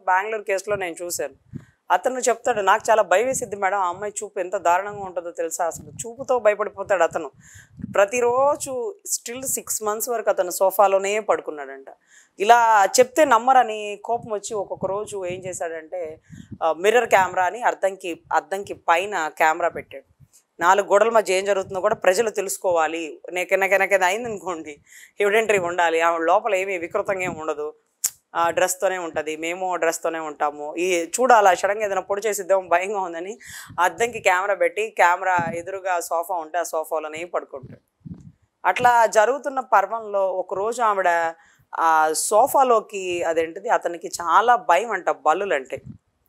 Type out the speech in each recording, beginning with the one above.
బెంగళూరు కేసులో నేను చూశాను అతను చెప్తాడు నాకు చాలా భయం వేసిద్ది మేడం ఆ అమ్మాయి చూపు ఎంత దారుణంగా ఉంటుందో తెలుసా అసలు చూపుతో భయపడిపోతాడు అతను ప్రతిరోజు స్టిల్ సిక్స్ మంత్స్ వరకు అతను సోఫాలోనే పడుకున్నాడంట ఇలా చెప్తే నమ్మరని కోపం వచ్చి ఒక్కొక్క రోజు ఏం చేశాడంటే మిర్రర్ కెమెరా అని అద్దంకి అద్దంకి పైన కెమెరా పెట్టాడు నాలుగు గోడల మధ్య ఏం జరుగుతుందో కూడా ప్రజలు తెలుసుకోవాలి నెకెనకెనకెన అయింది అనుకోండి ఎవిడెంటరీ ఉండాలి ఆమె లోపల ఏమీ వికృతంగా ఏమి ఉండదు ఆ డ్రెస్తోనే ఉంటుంది మేము డ్రెస్తోనే ఉంటాము ఈ చూడాలా సడన్గా ఏదైనా పొడి చేసిద్దాం భయంగా ఉందని అద్దంకి కెమెరా పెట్టి కెమెరా ఎదురుగా సోఫా ఉంటే ఆ సోఫాలోనే పడుకుంటాడు అట్లా జరుగుతున్న పర్వంలో ఒకరోజు ఆవిడ ఆ సోఫాలోకి అదేంటిది అతనికి చాలా భయం అంట బల్లులు అంటే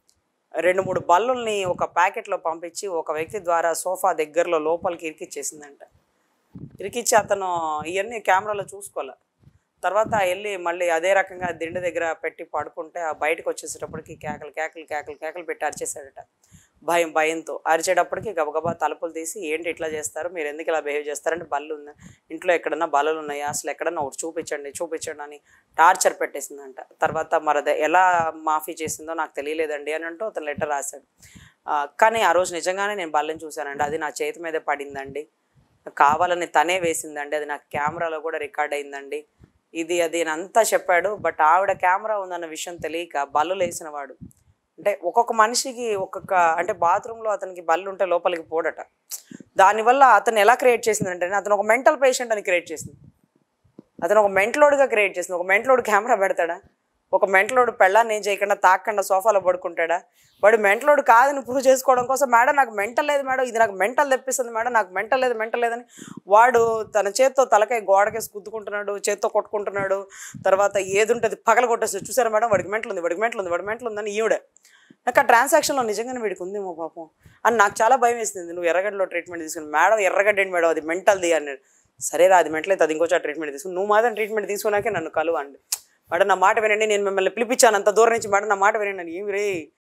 రెండు మూడు బల్లుల్ని ఒక ప్యాకెట్లో పంపించి ఒక వ్యక్తి ద్వారా సోఫా దగ్గరలో లోపలికి ఇరికిచ్చేసిందంట ఇరికిచ్చి అతను ఇవన్నీ కెమెరాలో చూసుకోలే తర్వాత వెళ్ళి మళ్ళీ అదే రకంగా దిండు దగ్గర పెట్టి పడుకుంటే ఆ బయటకు వచ్చేసేటప్పటికి కేకలు కేకలు కేకలు కేకలు పెట్టి అరిచేసాడట భయం భయంతో అరిచేటప్పటికి గబగబా తలుపులు తీసి ఏంటి ఇట్లా చేస్తారు మీరు ఎందుకు ఇలా బిహేవ్ చేస్తారంటే బళ్ళు ఉంది ఇంట్లో ఎక్కడన్నా బల్లలు ఉన్నాయా అసలు ఎక్కడన్నా ఒకటి చూపించండి చూపించండి అని టార్చర్ పెట్టేసిందంట తర్వాత మరి అది ఎలా మాఫీ చేసిందో నాకు తెలియలేదండి అని అంటూ అతను లెటర్ రాశాడు ఆ, కానీ ఆ రోజు నిజంగానే నేను బల్లని చూశానండి అది నా చేతి మీదే పడిందండి కావాలని తనే వేసిందండి అది నాకు కెమెరాలో కూడా రికార్డ్ అయిందండి ఇది అది అని అంతా చెప్పాడు బట్ ఆవిడ కెమెరా ఉందన్న విషయం తెలియక బల్లు లేసిన వాడు అంటే ఒక్కొక్క మనిషికి ఒక్కొక్క అంటే బాత్రూంలో అతనికి బల్లు ఉంటే లోపలికి పోడట దానివల్ల అతను ఎలా క్రియేట్ చేసిందంటే అతను ఒక మెంటల్ పేషెంట్ అని క్రియేట్ చేసింది అతను ఒక మెంటలోడ్గా క్రియేట్ చేసింది ఒక మెంటలోడ్ కెమెరా పెడతాడా ఒక మెంటలోడ్ పెళ్ళాన్ని ఏం చేయకుండా తాకకుండా సోఫాలో పడుకుంటాడా వాడు మెంటలోడ్ కాదని ప్రూవ్ చేసుకోవడం కోసం మేడం నాకు మెంటల్ లేదు మేడం ఇది నాకు మెంటల్ తెప్పిస్తుంది మేడం నాకు మెంటల్ లేదు మెంటల్ లేదని వాడు తన చేత్తో తలకాయ గోడకేసి గుద్దుకుంటున్నాడు చేత్తో కొట్టుకుంటున్నాడు తర్వాత ఏది ఉంటుంది పగల కొట్టేసి చూసారా మేడం వాడికి మెంటల్ ఉంది వాడికి మెంటల్ ఉంది వాడి మెంటల్ ఉందని ఈవిడే నాకు ఆ ట్రాన్సాక్షన్లో నిజంగానే వీడికి ఉందేమో పాపం అని నాకు చాలా భయం వేసింది నువ్వు ఎర్రగడ్డలో ట్రీట్మెంట్ తీసుకుని మేడం ఎర్రగడ్డ ఏంటి మేడం అది మెంటల్ది అన్నాడు సరేరా అది మెంటల్ అయితే అది ఇంకోచా ట్రీట్మెంట్ తీసుకుని నువ్వు మాత్రం ట్రీట్మెంట్ తీసుకున్నాకే నన్ను కలువండి మేడం నా మాట వినండి నేను మిమ్మల్ని పిలిపించాను అంత దూరం నుంచి మేడం నా మాట వినండి అని ఏమి రే